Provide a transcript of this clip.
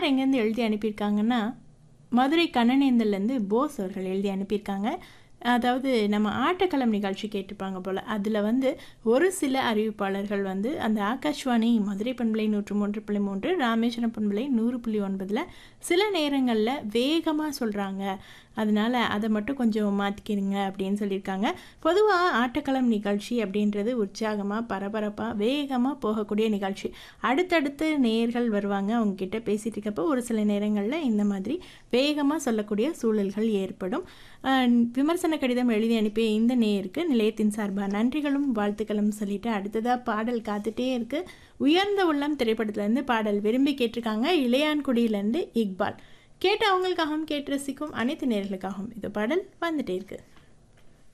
யார் எங்கேருந்து எழுதி அனுப்பியிருக்காங்கன்னா மதுரை கண்ணனேந்தல்லேருந்து போஸ் அவர்கள் எழுதி அனுப்பியிருக்காங்க அதாவது நம்ம ஆட்டக்களம் நிகழ்ச்சி கேட்டிருப்பாங்க போல் அதில் வந்து ஒரு சில அறிவிப்பாளர்கள் வந்து அந்த ஆகாஷ்வாணி மதுரை பண்பலை நூற்று மூன்று புள்ளி மூன்று ராமேஸ்வரம் பண்பலை நூறு புள்ளி ஒன்பதில் சில நேரங்களில் வேகமாக சொல்கிறாங்க அதனால் அதை மட்டும் கொஞ்சம் மாற்றிக்கிடுங்க அப்படின்னு சொல்லியிருக்காங்க பொதுவாக ஆட்டக்களம் நிகழ்ச்சி அப்படின்றது உற்சாகமாக பரபரப்பாக வேகமாக போகக்கூடிய நிகழ்ச்சி அடுத்தடுத்து நேர்கள் வருவாங்க அவங்கக்கிட்ட பேசிகிட்டு இருக்கப்போ ஒரு சில நேரங்களில் இந்த மாதிரி வேகமாக சொல்லக்கூடிய சூழல்கள் ஏற்படும் அஹ் விமர்சன கடிதம் எழுதி அனுப்பிய இந்த நேருக்கு நிலையத்தின் சார்பாக நன்றிகளும் வாழ்த்துக்களும் சொல்லிட்டு அடுத்ததாக பாடல் காத்துட்டே இருக்கு உயர்ந்த உள்ளம் திரைப்படத்துலேருந்து பாடல் விரும்பி கேட்டிருக்காங்க இளையான்குடியிலேருந்து இக்பால் கேட்ட அவங்களுக்காகவும் கேட்டு ரசிக்கும் அனைத்து நேர்களுக்காகவும் இந்த பாடல் வந்துட்டே இருக்கு